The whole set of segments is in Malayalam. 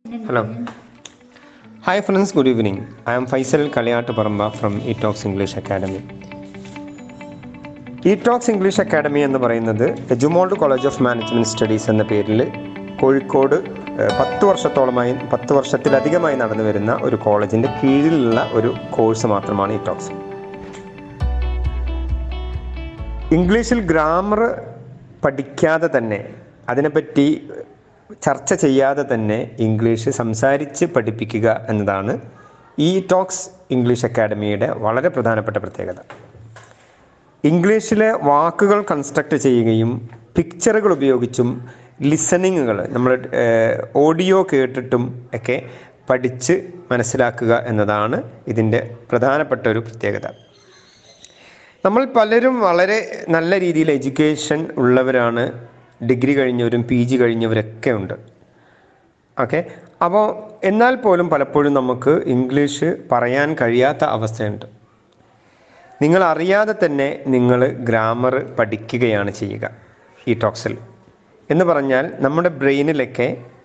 Hello. Hi friends, good evening. I am Faisal Kaliyatu Paramba from eTalks English Academy. ETalks English academy എന്ന് പറയുന്നത് Edumould college of management studies എന്ന പേരിൽ കോഴിക്കോട് ഏഹ്, പത്ത് വർഷത്തോളമായി പത്ത് വർഷത്തിലധികമായി നടന്നു വരുന്ന ഒരു കോളേജിൻ്റെ കീഴിലുള്ള ഒരു കോഴ്സ് മാത്രമാണ് ഇറ്റോക്സ് ഇംഗ്ലീഷിൽ ഗ്രാമർ പഠിക്കാതെ തന്നെ അതിനെപ്പറ്റി ചർച്ച ചെയ്യാതെ തന്നെ ഇംഗ്ലീഷ് സംസാരിച്ച് പഠിപ്പിക്കുക എന്നതാണ് ഈ ടോക്സ് ഇംഗ്ലീഷ് അക്കാഡമിയുടെ വളരെ പ്രധാനപ്പെട്ട പ്രത്യേകത ഇംഗ്ലീഷിലെ വാക്കുകൾ കൺസ്ട്രക്റ്റ് ചെയ്യുകയും പിക്ചറുകൾ ഉപയോഗിച്ചും ലിസണിങ്ങുകൾ നമ്മൾ ഓഡിയോ കേട്ടിട്ടും ഒക്കെ പഠിച്ച് മനസ്സിലാക്കുക എന്നതാണ് ഇതിൻ്റെ പ്രധാനപ്പെട്ട ഒരു പ്രത്യേകത നമ്മൾ പലരും വളരെ നല്ല രീതിയിൽ എഡ്യൂക്കേഷൻ ഉള്ളവരാണ് ഡിഗ്രി കഴിഞ്ഞവരും പി ജി കഴിഞ്ഞവരൊക്കെ ഉണ്ട് ഓക്കെ അപ്പോൾ എന്നാൽ പോലും പലപ്പോഴും നമുക്ക് ഇംഗ്ലീഷ് പറയാൻ കഴിയാത്ത അവസ്ഥയുണ്ട് നിങ്ങൾ അറിയാതെ തന്നെ നിങ്ങൾ ഗ്രാമർ പഠിക്കുകയാണ് ചെയ്യുക ഈ ടോക്സിൽ എന്ന് പറഞ്ഞാൽ നമ്മുടെ ബ്രെയിനിലൊക്കെ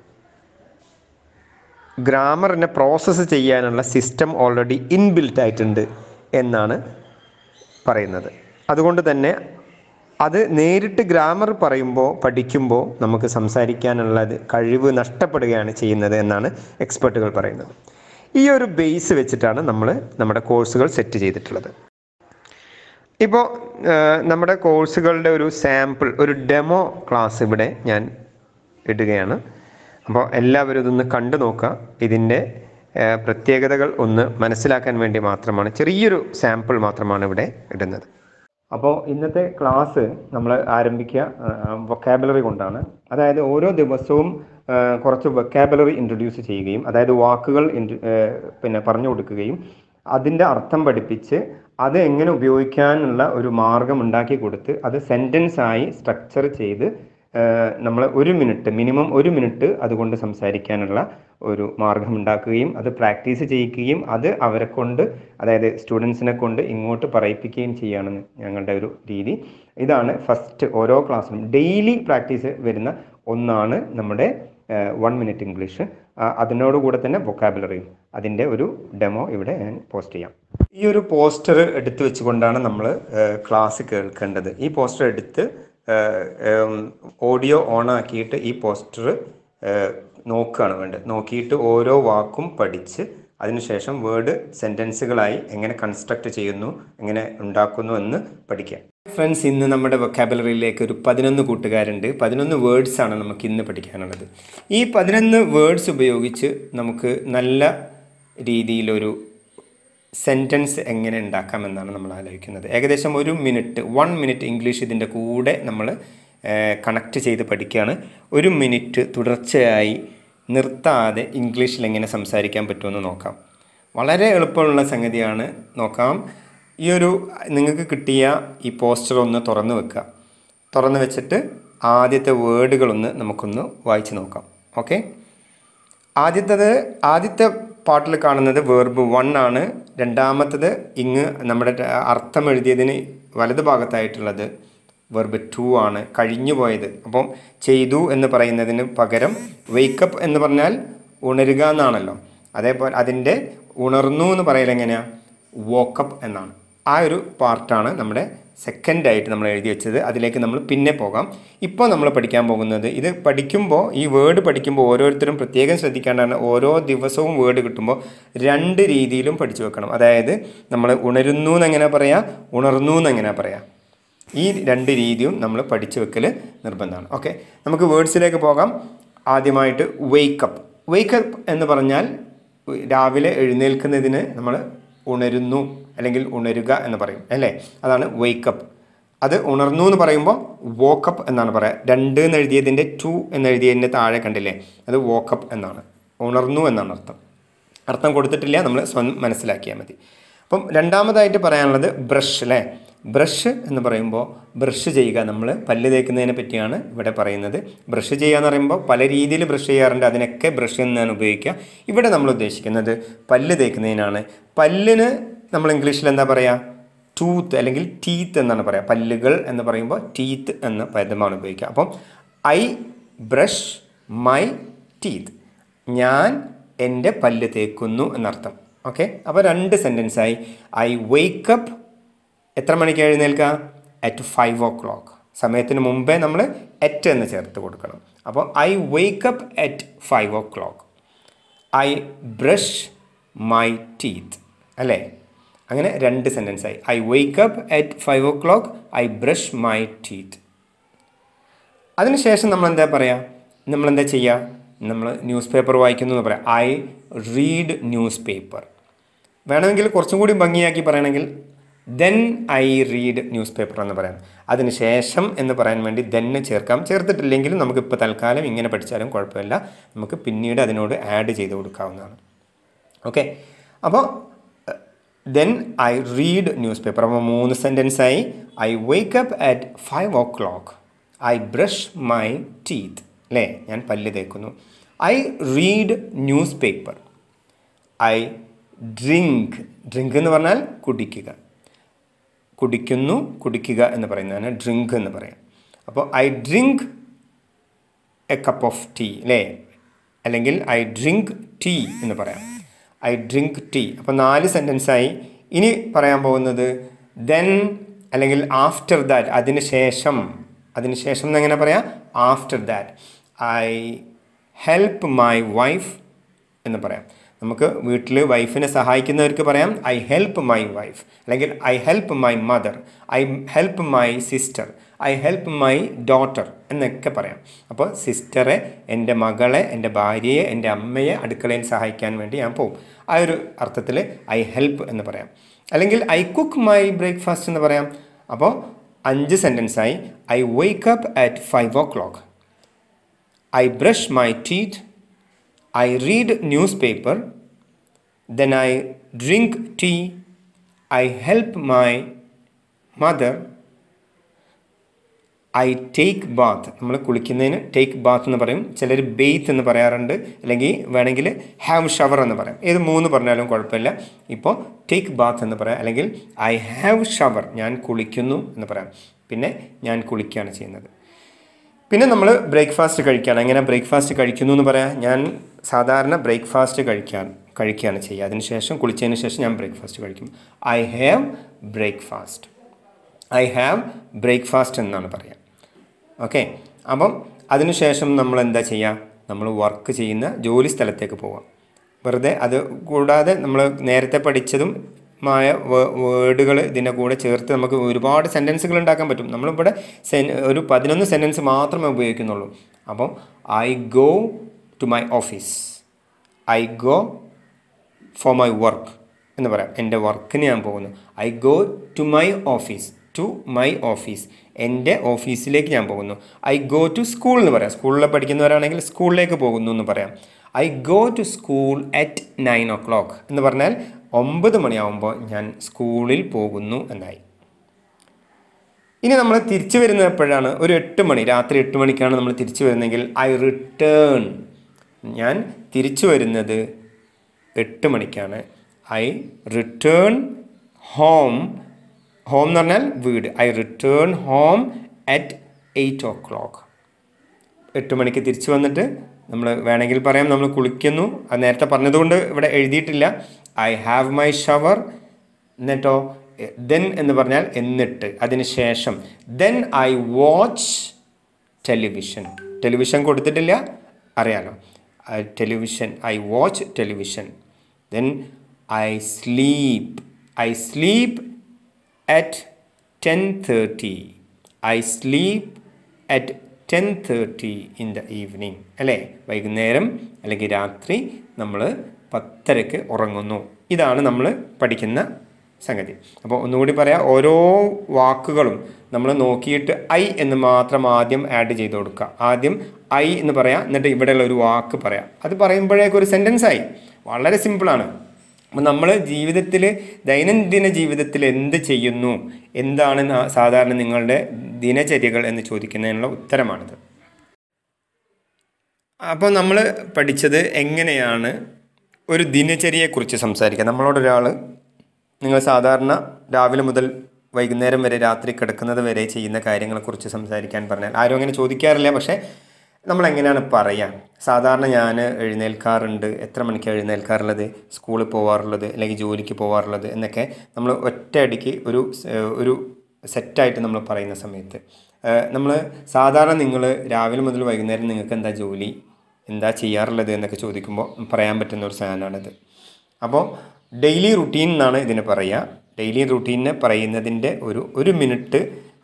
ഗ്രാമറിനെ പ്രോസസ്സ് ചെയ്യാനുള്ള സിസ്റ്റം ഓൾറെഡി ഇൻബിൽറ്റ് ആയിട്ടുണ്ട് എന്നാണ് പറയുന്നത് അതുകൊണ്ട് തന്നെ അത് നേരിട്ട് ഗ്രാമർ പറയുമ്പോൾ പഠിക്കുമ്പോൾ നമുക്ക് സംസാരിക്കാനുള്ള അത് കഴിവ് നഷ്ടപ്പെടുകയാണ് ചെയ്യുന്നത് എന്നാണ് എക്സ്പെർട്ടുകൾ പറയുന്നത് ഈ ഒരു ബേസ് വെച്ചിട്ടാണ് നമ്മൾ നമ്മുടെ കോഴ്സുകൾ സെറ്റ് ചെയ്തിട്ടുള്ളത് ഇപ്പോൾ നമ്മുടെ കോഴ്സുകളുടെ ഒരു സാമ്പിൾ ഒരു ഡെമോ ക്ലാസ് ഇവിടെ ഞാൻ ഇടുകയാണ് അപ്പോൾ എല്ലാവരും ഇതൊന്ന് കണ്ടു നോക്കുക ഇതിൻ്റെ ഏഹ്, പ്രത്യേകതകൾ ഒന്ന് മനസ്സിലാക്കാൻ വേണ്ടി മാത്രമാണ് ചെറിയൊരു സാമ്പിൾ മാത്രമാണ് ഇവിടെ ഇടുന്നത് അപ്പോൾ ഇന്നത്തെ ക്ലാസ് നമ്മൾ ആരംഭിക്കുക വൊക്കാബുലറി കൊണ്ടാണ് അതായത് ഓരോ ദിവസവും ആ, കുറച്ച് വൊക്കാബുലറി ഇൻട്രൊഡ്യൂസ് ചെയ്യുകയും അതായത് വാക്കുകൾ ഇൻട്ര- ഏ, പിന്നെ പറഞ്ഞു കൊടുക്കുകയും അതിൻ്റെ അർത്ഥം പഠിപ്പിച്ച് അത് എങ്ങനെ ഉപയോഗിക്കാനുള്ള ഒരു മാർഗം ഉണ്ടാക്കി കൊടുത്ത് അത് സെൻറ്റൻസ് ആയി സ്ട്രക്ചർ ചെയ്ത് നമ്മൾ ഒരു മിനിറ്റ് മിനിമം ഒരു മിനിറ്റ് അതുകൊണ്ട് സംസാരിക്കാനുള്ള ഒരു മാർഗം ഉണ്ടാക്കുകയും അത് പ്രാക്ടീസ് ചെയ്യിക്കുകയും അത് അവരെ കൊണ്ട് അതായത് സ്റ്റുഡൻസിനെ കൊണ്ട് ഇങ്ങോട്ട് പറയിപ്പിക്കുകയും ചെയ്യാണ് ഞങ്ങളുടെ ഒരു രീതി ഇതാണ് ഫസ്റ്റ് ഓരോ ക്ലാസ്സിലും ഡെയിലി പ്രാക്ടീസ് വരുന്ന ഒന്നാണ് നമ്മുടെ വൺ മിനിറ്റ് ഇംഗ്ലീഷ് അതിനോടുകൂടെ തന്നെ വൊക്കാബുലറിയും അതിൻ്റെ ഒരു ഡെമോ ഇവിടെ ഞാൻ പോസ്റ്റ് ചെയ്യാം ഈ ഒരു പോസ്റ്റർ എടുത്തു വെച്ചുകൊണ്ടാണ് നമ്മൾ ക്ലാസ് കേൾക്കേണ്ടത് ഈ പോസ്റ്റർ എടുത്ത് ഓഡിയോ ഓൺ ആക്കിയിട്ട് ഈ പോസ്റ്റർ നോക്കുകയാണ് വേണ്ടത് നോക്കിയിട്ട് ഓരോ വാക്കും പഠിച്ച് അതിനുശേഷം വേർഡ് സെൻറ്റൻസുകളായി എങ്ങനെ കൺസ്ട്രക്ട് ചെയ്യുന്നു എങ്ങനെ ഉണ്ടാക്കുന്നു എന്ന് പഠിക്കാം ഫ്രണ്ട്സ് ഇന്ന് നമ്മുടെ വൊക്കാബുലറിയിലേക്ക് ഒരു പതിനൊന്ന് കൂട്ടുകാരുണ്ട് പതിനൊന്ന് വേർഡ്സ് ആണ് നമുക്ക് ഇന്ന് പഠിക്കാനുള്ളത് ഈ പതിനൊന്ന് വേർഡ്സ് ഉപയോഗിച്ച് നമുക്ക് നല്ല രീതിയിലൊരു സെൻറ്റൻസ് എങ്ങനെ ഉണ്ടാക്കാമെന്നാണ് നമ്മൾ ആലോചിക്കുന്നത് ഏകദേശം ഒരു മിനിറ്റ് വൺ മിനിറ്റ് ഇംഗ്ലീഷ് ഇതിൻ്റെ കൂടെ നമ്മൾ കണക്ട് ചെയ്ത് പഠിക്കുകയാണ് ഒരു മിനിറ്റ് തുടർച്ചയായി നിർത്താതെ ഇംഗ്ലീഷിൽ എങ്ങനെ സംസാരിക്കാൻ പറ്റുമെന്ന് നോക്കാം വളരെ എളുപ്പമുള്ള സംഗതിയാണ് നോക്കാം ഈ ഒരു നിങ്ങൾക്ക് കിട്ടിയ ഈ പോസ്റ്റർ ഒന്ന് തുറന്നു വെക്കുക തുറന്നു വെച്ചിട്ട് ആദ്യത്തെ വേർഡുകളൊന്ന് നമുക്കൊന്ന് വായിച്ച് നോക്കാം ഓക്കെ ആദ്യത്തത് ആദ്യത്തെ പാട്ടിൽ കാണുന്നത് വേർബ് വൺ ആണ് രണ്ടാമത്തത് ഇങ്ങ് നമ്മുടെ ര- അർത്ഥം എഴുതിയതിന് വലത് ഭാഗത്തായിട്ടുള്ളത് വെർബ് ടു ആണ് കഴിഞ്ഞു പോയത് അപ്പം ചെയ്തു എന്ന് പറയുന്നതിന് പകരം വെയ്ക്കപ്പ് എന്ന് പറഞ്ഞാൽ ഉണരുക എന്നാണല്ലോ അതേപോലെ അതിൻ്റെ ഉണർന്നു എന്ന് പറയൽ എങ്ങനെയാണ് വോക്കപ്പ് എന്നാണ് ആ ഒരു പാർട്ടാണ് നമ്മുടെ സെക്കൻഡ് ആയിട്ട് നമ്മൾ എഴുതി വെച്ചത് അതിലേക്ക് നമ്മൾ പിന്നെ പോകാം ഇപ്പോൾ നമ്മൾ പഠിക്കാൻ പോകുന്നത് ഇത് പഠിക്കുമ്പോൾ ഈ വേർഡ് പഠിക്കുമ്പോൾ ഓരോരുത്തരും പ്രത്യേകം ശ്രദ്ധിക്കേണ്ടതാണ് ഓരോ ദിവസവും വേർഡ് കിട്ടുമ്പോൾ രണ്ട് രീതിയിലും പഠിച്ചു വെക്കണം അതായത് നമ്മൾ ഉണരുന്നു എന്നെങ്ങനെ പറയാം ഉണർന്നു എന്നെങ്ങനെ പറയാം ഈ രണ്ട് രീതിയും നമ്മൾ പഠിച്ചു വെക്കൽ നിർബന്ധമാണ് ഓക്കെ നമുക്ക് വേർഡ്സിലേക്ക് പോകാം ആദ്യമായിട്ട് വെയ്ക്കപ്പ് വെയ്ക്കപ്പ് എന്ന് പറഞ്ഞാൽ രാവിലെ എഴുന്നേൽക്കുന്നതിന് നമ്മൾ ഉണരുന്നു അല്ലെങ്കിൽ ഉണരുക എന്ന് പറയും അല്ലേ അതാണ് വെയ്ക്കപ്പ് അത് ഉണർന്നു എന്ന് പറയുമ്പോൾ വോക്കപ്പ് എന്നാണ് പറയുക രണ്ട് എന്ന് എഴുതിയതിൻ്റെ ടു എന്ന് എഴുതിയതിൻ്റെ താഴെ കണ്ടില്ലേ അത് വോക്കപ്പ് എന്നാണ് ഉണർന്നു എന്നാണ് അർത്ഥം അർത്ഥം കൊടുത്തിട്ടില്ല നമ്മൾ സ്വന്തം മനസ്സിലാക്കിയാൽ മതി അപ്പം രണ്ടാമതായിട്ട് പറയാനുള്ളത് ബ്രഷ് അല്ലേ ബ്രഷ് എന്ന് പറയുമ്പോൾ ബ്രഷ് ചെയ്യുക നമ്മൾ പല്ല് തേക്കുന്നതിനെ പറ്റിയാണ് ഇവിടെ പറയുന്നത് ബ്രഷ് ചെയ്യുക എന്ന് പറയുമ്പോൾ പല രീതിയിൽ ബ്രഷ് ചെയ്യാറുണ്ട് അതിനൊക്കെ ബ്രഷ് എന്നാണ് ഉപയോഗിക്കുക ഇവിടെ നമ്മൾ ഉദ്ദേശിക്കുന്നത് പല്ല് തേക്കുന്നതിനാണ് പല്ലിന് നമ്മൾ ഇംഗ്ലീഷിൽ എന്താ പറയുക ടൂത്ത് അല്ലെങ്കിൽ ടീത്ത് എന്നാണ് പറയുക പല്ലുകൾ എന്ന് പറയുമ്പോൾ ടീത്ത് എന്ന പദമാണ് ഉപയോഗിക്കുക അപ്പം ഐ ബ്രഷ് മൈ ടീത്ത് ഞാൻ എൻ്റെ പല്ല് തേക്കുന്നു എന്നർത്ഥം ഓക്കെ അപ്പോൾ രണ്ട് സെൻറ്റൻസായി ഐ വേക്ക് അപ്പ് എത്ര മണിക്ക് എഴുന്നേൽക്കുക അറ്റ് ഫൈവ് ഓ ക്ലോക്ക് സമയത്തിന് മുമ്പേ നമ്മൾ എറ്റ് എന്ന് ചേർത്ത് കൊടുക്കണം അപ്പോൾ I wake up at five o'clock I brush my teeth അല്ലേ അങ്ങനെ രണ്ട് സെൻറ്റൻസായി I wake up at five o'clock I brush my teeth അതിനുശേഷം നമ്മൾ എന്താ പറയുക നമ്മൾ എന്താ ചെയ്യുക നമ്മൾ ന്യൂസ് പേപ്പർ വായിക്കുന്നു എന്ന് പറയാം ഐ റീഡ് ന്യൂസ് പേപ്പർ വേണമെങ്കിൽ കുറച്ചും കൂടി ഭംഗിയാക്കി പറയണമെങ്കിൽ then I read newspaper എന്ന് പറയാം അതിനുശേഷം എന്ന് പറയാൻ വേണ്ടി ദെന്ന് ചേർക്കാം ചേർത്തിട്ടില്ലെങ്കിലും നമുക്ക് ഇപ്പോൾ തൽക്കാലം ഇങ്ങനെ പഠിച്ചാലും കുഴപ്പമില്ല നമുക്ക് പിന്നീട് അതിനോട് ആഡ് ചെയ്ത് കൊടുക്കാവുന്നതാണ് ഓക്കെ അപ്പോൾ then I read newspaper അപ്പോൾ മൂന്ന് സെൻറ്റൻസായി I wake up at five o'clock I brush my teeth അല്ലേ ഞാൻ പല്ല് തേക്കുന്നു I read newspaper I drink drink എന്ന് പറഞ്ഞാൽ കുടിക്കുക കുടിക്കുന്നു കുടിക്കുക എന്ന് പറയുന്നതാണ് ഡ്രിങ്ക് എന്ന് പറയാം അപ്പോൾ I drink a cup of tea അല്ലേ അല്ലെങ്കിൽ ഐ ഡ്രിങ്ക് ടീ എന്ന് പറയാം ഐ ഡ്രിങ്ക് ടീ അപ്പോൾ നാല് സെൻറ്റൻസായി ഇനി പറയാൻ പോകുന്നത് ദെൻ അല്ലെങ്കിൽ ആഫ്റ്റർ ദാറ്റ് അതിന് ശേഷം അതിന് ശേഷം എന്ന് എങ്ങനെ പറയാം after that I help my wife എന്ന് പറയാം നമുക്ക് വീട്ടിൽ വൈഫിനെ സഹായിക്കുന്നവർക്ക് പറയാം ഐ ഹെൽപ്പ് മൈ വൈഫ് അല്ലെങ്കിൽ I help my mother I help my sister I help my daughter എന്നൊക്കെ പറയാം അപ്പോൾ സിസ്റ്ററെ എൻ്റെ മകളെ എൻ്റെ ഭാര്യയെ എൻ്റെ അമ്മയെ അടുക്കളയിൽ സഹായിക്കാൻ വേണ്ടി ഞാൻ പോകും ആ ഒരു അർത്ഥത്തിൽ ഐ ഹെൽപ്പ് എന്ന് പറയാം അല്ലെങ്കിൽ ഐ കുക്ക് മൈ ബ്രേക്ക്ഫാസ്റ്റ് എന്ന് പറയാം അപ്പോൾ അഞ്ച് സെൻറ്റൻസായി I wake up at five o'clock I brush my teeth I read newspaper, then I drink tea, I help my mother, I take bath നമ്മൾ കുളിക്കുന്നതിന് ടേക്ക് ബാത്ത് എന്ന് പറയും ചിലർ ബെയ്ത്ത് എന്ന് പറയാറുണ്ട് അല്ലെങ്കിൽ വേണമെങ്കിൽ ഹാവ് ഷവർ എന്ന് പറയാം ഏത് മൂന്ന് പറഞ്ഞാലും കുഴപ്പമില്ല ഇപ്പോൾ ടേക്ക് ബാത്ത് എന്ന് പറയാം അല്ലെങ്കിൽ ഐ ഹാവ് ഷവർ ഞാൻ കുളിക്കുന്നു എന്ന് പറയാം പിന്നെ ഞാൻ കുളിക്കുകയാണ് ചെയ്യുന്നത് പിന്നെ നമ്മൾ ബ്രേക്ക്ഫാസ്റ്റ് കഴിക്കുകയാണ് എങ്ങനെ ബ്രേക്ക്ഫാസ്റ്റ് കഴിക്കുന്നു എന്ന് പറയാം ഞാൻ സാധാരണ ബ്രേക്ക്ഫാസ്റ്റ് കഴിക്കാൻ കഴിക്കുകയാണ് ചെയ്യുക അതിനുശേഷം കുളിച്ചതിന് ശേഷം ഞാൻ ബ്രേക്ക്ഫാസ്റ്റ് കഴിക്കും I have breakfast I have breakfast എന്നാണ് പറയുക ഓക്കെ അപ്പം അതിനുശേഷം നമ്മൾ എന്താ ചെയ്യുക നമ്മൾ വർക്ക് ചെയ്യുന്ന ജോലി സ്ഥലത്തേക്ക് പോവാം വെറുതെ അത് കൂടാതെ നമ്മൾ നേരത്തെ പഠിച്ചതും മായ വേർഡുകൾ ഇതിൻ്റെ കൂടെ ചേർത്ത് നമുക്ക് ഒരുപാട് സെൻറ്റൻസുകൾ ഉണ്ടാക്കാൻ പറ്റും നമ്മളിവിടെ സെൻ ഒരു പതിനൊന്ന് സെൻറ്റൻസ് മാത്രമേ ഉപയോഗിക്കുന്നുള്ളൂ അപ്പം I go to my office I go for my work എന്ന് പറയാം എൻ്റെ വർക്കിന് ഞാൻ പോകുന്നു I go to my office to my office എൻ്റെ ഓഫീസിലേക്ക് ഞാൻ പോകുന്നു ഐ ഗോ ടു സ്കൂൾ എന്ന് പറയാം സ്കൂളിൽ പഠിക്കുന്നവരാണെങ്കിൽ സ്കൂളിലേക്ക് പോകുന്നു എന്ന് പറയാം I go to school at nine o'clock എന്ന് പറഞ്ഞാൽ ഒമ്പത് മണിയാവുമ്പോൾ ഞാൻ സ്കൂളിൽ പോകുന്നു എന്നായി ഇനി നമ്മൾ തിരിച്ചു വരുന്നത് എപ്പോഴാണ് ഒരു എട്ട് മണി രാത്രി എട്ട് മണിക്കാണ് നമ്മൾ തിരിച്ചു വരുന്നതെങ്കിൽ ഐ റിട്ടേൺ ഞാൻ തിരിച്ചു വരുന്നത് എട്ട് മണിക്കാണ് ഐ റിട്ടേൺ ഹോം ഹോം എന്ന് പറഞ്ഞാൽ വീട് I return home at eight o'clock എട്ട് മണിക്ക് തിരിച്ചു വന്നിട്ട് നമ്മൾ വേണമെങ്കിൽ പറയാം നമ്മൾ കുളിക്കുന്നു അത് നേരത്തെ പറഞ്ഞതുകൊണ്ട് ഇവിടെ എഴുതിയിട്ടില്ല ഐ ഹാവ് മൈ ഷവർ എന്നിട്ടോ ദെൻ എന്ന് പറഞ്ഞാൽ എന്നിട്ട് അതിന് ശേഷം then I watch television television കൊടുത്തിട്ടില്ല അറിയാലോ television I watch television then I sleep I sleep at ten thirty I sleep at ten thirty in the evening അല്ലേ വൈകുന്നേരം അല്ലെങ്കിൽ രാത്രി നമ്മൾ പത്തരക്ക് ഉറങ്ങുന്നു ഇതാണ് നമ്മൾ പഠിക്കുന്ന സംഗതി അപ്പോൾ ഒന്നുകൂടി പറയാം ഓരോ വാക്കുകളും നമ്മൾ നോക്കിയിട്ട് ഐ എന്ന് മാത്രം ആദ്യം ആഡ് ചെയ്ത് കൊടുക്കുക ആദ്യം ഐ എന്ന് പറയാം എന്നിട്ട് ഇവിടെയുള്ള ഒരു വാക്ക് പറയാം അത് പറയുമ്പോഴേക്കും ഒരു സെൻറ്റൻസ് ആയി വളരെ സിമ്പിളാണ് അപ്പം നമ്മൾ ജീവിതത്തിൽ ദൈനംദിന ജീവിതത്തിൽ എന്ത് ചെയ്യുന്നു എന്താണ് ന- സാധാരണ നിങ്ങളുടെ ദിനചര്യകൾ എന്ന് ചോദിക്കുന്നതിനുള്ള ഉത്തരമാണിത് അപ്പോൾ നമ്മൾ പഠിച്ചത് എങ്ങനെയാണ് ഒരു ദിനചര്യയെക്കുറിച്ച് സംസാരിക്കുക നമ്മളോടൊരാൾ നിങ്ങൾ സാധാരണ രാവിലെ മുതൽ വൈകുന്നേരം വരെ രാത്രി കിടക്കുന്നത് വരെ ചെയ്യുന്ന കാര്യങ്ങളെക്കുറിച്ച് സംസാരിക്കാൻ പറഞ്ഞാൽ ആരും അങ്ങനെ ചോദിക്കാറില്ല പക്ഷേ നമ്മളെങ്ങനെയാണ് പറയുക സാധാരണ ഞാൻ എഴുന്നേൽക്കാറുണ്ട് എത്ര മണിക്കാണ് എഴുന്നേൽക്കാറുള്ളത് സ്കൂളിൽ പോകാറുള്ളത് അല്ലെങ്കിൽ ജോലിക്ക് പോകാറുള്ളത് എന്നൊക്കെ നമ്മൾ ഒറ്റയടിക്ക് ഒരു സ്- ഒരു സെറ്റായിട്ട് നമ്മൾ പറയുന്ന സമയത്ത് നമ്മൾ സാധാരണ നിങ്ങൾ രാവിലെ മുതൽ വൈകുന്നേരം നിങ്ങൾക്ക് എന്താ ജോലി എന്താ ചെയ്യാറുള്ളത് എന്നൊക്കെ ചോദിക്കുമ്പോൾ പറയാൻ പറ്റുന്ന ഒരു സാധനമാണിത് അപ്പോൾ ഡെയിലി റുട്ടീൻ എന്നാണ് ഇതിന് പറയുക ഡെയിലി റുട്ടീനെ പറയുന്നതിൻ്റെ ഒരു ഒരു മിനിറ്റ്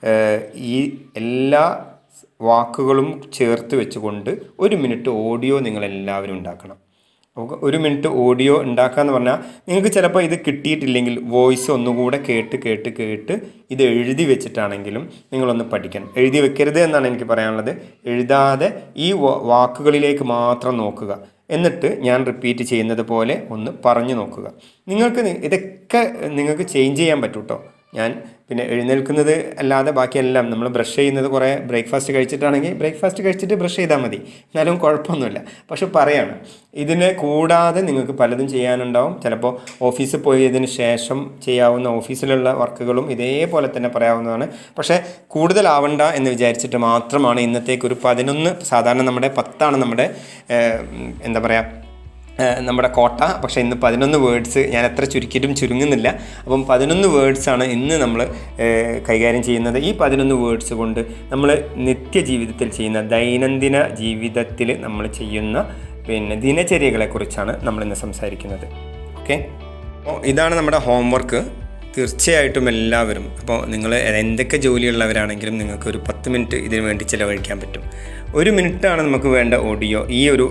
ഈ എല്ലാ വാക്കുകളും ചേർത്ത് വെച്ചുകൊണ്ട് ഒരു മിനിറ്റ് ഓഡിയോ നിങ്ങളെല്ലാവരും ഉണ്ടാക്കണം നമുക്ക് ഒരു മിനിറ്റ് ഓഡിയോ ഉണ്ടാക്കാന്ന് പറഞ്ഞാൽ നിങ്ങൾക്ക് ചിലപ്പോൾ ഇത് കിട്ടിയിട്ടില്ലെങ്കിൽ വോയിസ് ഒന്നുകൂടെ കേട്ട് കേട്ട് കേട്ട് ഇത് എഴുതി വെച്ചിട്ടാണെങ്കിലും നിങ്ങളൊന്ന് പഠിക്കണം എഴുതി വെക്കരുത് എന്നാണ് എനിക്ക് പറയാനുള്ളത് എഴുതാതെ ഈ വാ- വാക്കുകളിലേക്ക് മാത്രം നോക്കുക എന്നിട്ട് ഞാൻ റിപ്പീറ്റ് ചെയ്യുന്നത് പോലെ ഒന്ന് പറഞ്ഞു നോക്കുക നിങ്ങൾക്ക് നി- ഇതൊക്കെ നിങ്ങൾക്ക് ചേഞ്ച് ചെയ്യാൻ പറ്റും കേട്ടോ ഞാൻ പിന്നെ എഴുന്നേൽക്കുന്നത് അല്ലാതെ ബാക്കിയെല്ലാം നമ്മൾ ബ്രഷ് ചെയ്യുന്നത് കുറേ ബ്രേക്ക്ഫാസ്റ്റ് കഴിച്ചിട്ടാണെങ്കിൽ ബ്രേക്ക്ഫാസ്റ്റ് കഴിച്ചിട്ട് ബ്രഷ് ചെയ്താൽ മതി എന്നാലും കുഴപ്പമൊന്നുമില്ല പക്ഷെ പറയാണ് ഇതിനെ കൂടാതെ നിങ്ങൾക്ക് പലതും ചെയ്യാനുണ്ടാവും ചിലപ്പോൾ ഓഫീസിൽ പോയതിന് ശേഷം ചെയ്യാവുന്ന ഓഫീസിലുള്ള വർക്കുകളും ഇതേപോലെ തന്നെ പറയാവുന്നതാണ് പക്ഷേ കൂടുതലാവണ്ട എന്ന് വിചാരിച്ചിട്ട് മാത്രമാണ് ഇന്നത്തേക്ക് ഒരു പതിനൊന്ന് സാധാരണ നമ്മുടെ പത്താണ് നമ്മുടെ ഏഹ്, എന്താ പറയുക ഏഹ് നമ്മുടെ കോട്ട പക്ഷേ ഇന്ന് പതിനൊന്ന് വേർഡ്സ് ഞാൻ എത്ര ചുരുക്കിയിട്ടും ചുരുങ്ങുന്നില്ല അപ്പം പതിനൊന്ന് വേർഡ്സാണ് ഇന്ന് നമ്മൾ ഏഹ് കൈകാര്യം ചെയ്യുന്നത് ഈ പതിനൊന്ന് വേർഡ്സ് കൊണ്ട് നമ്മൾ നിത്യജീവിതത്തിൽ ചെയ്യുന്ന ദൈനംദിന ജീവിതത്തിൽ നമ്മൾ ചെയ്യുന്ന പിന്നെ ദിനചര്യകളെക്കുറിച്ചാണ് നമ്മളിന്ന് സംസാരിക്കുന്നത് ഓക്കെ അപ്പോൾ ഇതാണ് നമ്മുടെ ഹോംവർക്ക് തീർച്ചയായിട്ടും എല്ലാവരും അപ്പോൾ നിങ്ങൾ എന്തൊക്കെ ജോലിയുള്ളവരാണെങ്കിലും നിങ്ങൾക്ക് ഒരു പത്ത് മിനിറ്റ് ഇതിനു വേണ്ടി ചിലവഴിക്കാൻ പറ്റും ഒരു മിനിറ്റാണ് നമുക്ക് വേണ്ട ഓഡിയോ ഈ ഒരു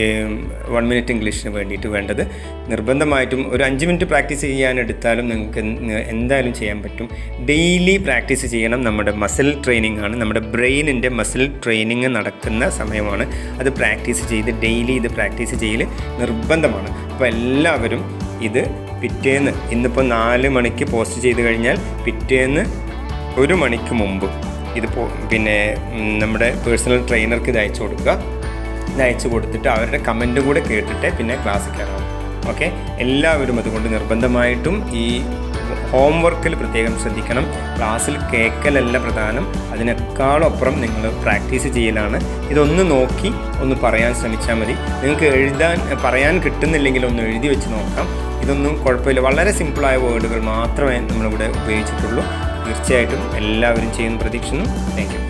വൺ മിനിറ്റ് ഇംഗ്ലീഷിന് വേണ്ടിയിട്ട് വേണ്ടത് നിർബന്ധമായിട്ടും ഒരു അഞ്ച് മിനിറ്റ് പ്രാക്ടീസ് ചെയ്യാൻ എടുത്താലും നിങ്ങൾക്ക് എന്ത് എന്തായാലും ചെയ്യാൻ പറ്റും ഡെയിലി പ്രാക്ടീസ് ചെയ്യണം നമ്മുടെ മസിൽ ട്രെയിനിങ് ആണ് നമ്മുടെ ബ്രെയിനിൻ്റെ മസിൽ ട്രെയിനിങ് നടക്കുന്ന സമയമാണ് അത് പ്രാക്ടീസ് ചെയ്ത് ഡെയിലി ഇത് പ്രാക്ടീസ് ചെയ്യൽ നിർബന്ധമാണ് അപ്പോൾ എല്ലാവരും ഇത് പിറ്റേന്ന് ഇന്നിപ്പോൾ നാല് മണിക്ക് പോസ്റ്റ് ചെയ്ത് കഴിഞ്ഞാൽ പിറ്റേന്ന് ഒരു മണിക്ക് മുമ്പ് ഇത് പോ- പിന്നെ ഉം, നമ്മുടെ പേഴ്സണൽ ട്രെയിനർക്ക് ഇത് അയച്ചു കൊടുക്കുക ഇത് അയച്ചു കൊടുത്തിട്ട് അവരുടെ കമൻറ്റും കൂടെ കേട്ടിട്ട് പിന്നെ ക്ലാസ്സിൽ കയറാം ഓക്കെ എല്ലാവരും അതുകൊണ്ട് നിർബന്ധമായിട്ടും ഈ ഹോംവർക്കിൽ പ്രത്യേകം ശ്രദ്ധിക്കണം ക്ലാസ്സിൽ കേൾക്കലല്ല പ്രധാനം അതിനേക്കാളും അപ്പുറം നിങ്ങൾ പ്രാക്ടീസ് ചെയ്യലാണ് ഇതൊന്ന് നോക്കി ഒന്ന് പറയാൻ ശ്രമിച്ചാൽ മതി നിങ്ങൾക്ക് എഴുതാൻ പറയാൻ കിട്ടുന്നില്ലെങ്കിൽ ഒന്ന് എഴുതി വെച്ച് നോക്കാം ഇതൊന്നും കുഴപ്പമില്ല വളരെ സിമ്പിളായ വേർഡുകൾ മാത്രമേ നമ്മളിവിടെ ഉപയോഗിച്ചിട്ടുള്ളൂ തീർച്ചയായിട്ടും എല്ലാവരും ചെയ്യുന്ന പ്രതീക്ഷിക്കുന്നു താങ്ക് യു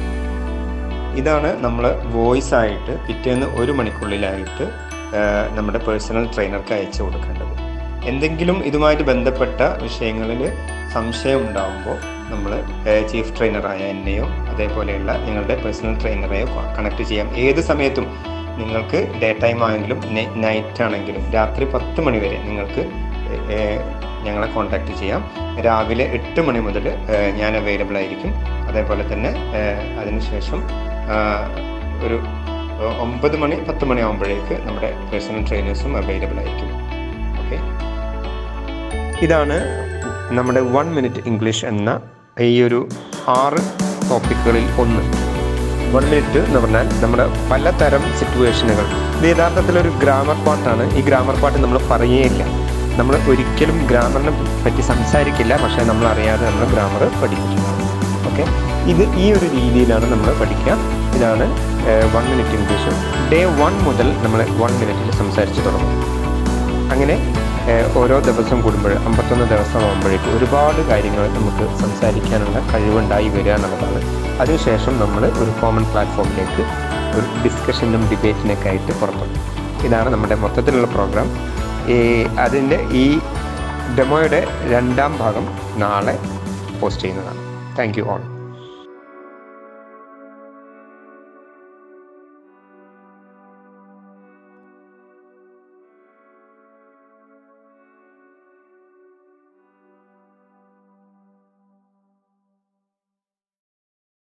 ഇതാണ് നമ്മൾ വോയിസ് ആയിട്ട് പിറ്റേന്ന് ഒരു മണിക്കുള്ളിലായിട്ട് ആ, നമ്മുടെ പേഴ്സണൽ ട്രെയിനർക്ക് അയച്ചു കൊടുക്കേണ്ടത് എന്തെങ്കിലും ഇതുമായിട്ട് ബന്ധപ്പെട്ട വിഷയങ്ങളിൽ സംശയം ഉണ്ടാകുമ്പോൾ നമ്മൾ ചീഫ് ട്രെയിനറായ എന്നെയോ അതേപോലെയുള്ള നിങ്ങളുടെ പേഴ്സണൽ ട്രെയിനറെയോ കണക്ട് ചെയ്യാം ഏത് സമയത്തും നിങ്ങൾക്ക് ഡേ ടൈം ആണെങ്കിലും നൈറ്റ് ആണെങ്കിലും രാത്രി പത്ത് മണി വരെ നിങ്ങൾക്ക് ഏഹ്, ഞങ്ങളെ കോൺടാക്റ്റ് ചെയ്യാം രാവിലെ എട്ട് മണി മുതൽ ഏഹ്, ഞാൻ അവൈലബിൾ ആയിരിക്കും അതേപോലെ തന്നെ ഏഹ്, അതിനുശേഷം ആഹ്, ഒരു ഒ- ഒമ്പത് മണി പത്ത് മണി ആകുമ്പോഴേക്ക് നമ്മുടെ പേഴ്സണൽ ട്രെയിനേഴ്സും അവൈലബിൾ ആയിരിക്കും ഓക്കെ ഇതാണ് നമ്മുടെ വൺ മിനിറ്റ് ഇംഗ്ലീഷ് എന്ന ഈ ഒരു ആറ് ടോപ്പിക്കുകളിൽ ഒന്ന് വൺ മിനിറ്റ് എന്ന് പറഞ്ഞാൽ നമ്മുടെ പലതരം സിറ്റുവേഷനുകൾ ഇത് യഥാർത്ഥത്തിൽ ഒരു ഗ്രാമർ പാട്ടാണ് ഈ ഗ്രാമർ പാട്ട് നമ്മൾ പറയുകയില്ല നമ്മൾ ഒരിക്കലും ഗ്രാമറിനെ പറ്റി സംസാരിക്കില്ല പക്ഷേ നമ്മൾ അറിയാതെ നമ്മൾ ഗ്രാമർ പഠിപ്പിക്കുന്നതാണ് ഓക്കെ ഇത് ഈ ഒരു രീതിയിലാണ് നമ്മൾ പഠിക്കുക ഇതാണ് one minute English day one മുതൽ നമ്മൾ വൺ മിനിറ്റിൽ സംസാരിച്ച് തുടങ്ങും അങ്ങനെ ഏഹ്, ഓരോ ദിവസം കൂടുമ്പോൾ അമ്പത്തൊന്ന് ദിവസം ആകുമ്പോഴേക്കും ഒരുപാട് കാര്യങ്ങൾ നമുക്ക് സംസാരിക്കാനുള്ള കഴിവുണ്ടായി വരിക എന്നുള്ളതാണ് അതിനുശേഷം നമ്മൾ ഒരു കോമൺ പ്ലാറ്റ്ഫോമിലേക്ക് ഒരു ഡിസ്കഷനും ഡിബേറ്റിനൊക്കെ ആയിട്ട് പുറപ്പെടും ഇതാണ് നമ്മുടെ മൊത്തത്തിലുള്ള പ്രോഗ്രാം ഈ അതിൻ്റെ ഈ ഡെമോയുടെ രണ്ടാം ഭാഗം നാളെ പോസ്റ്റ് ചെയ്യുന്നതാണ് താങ്ക് യു ഓൾ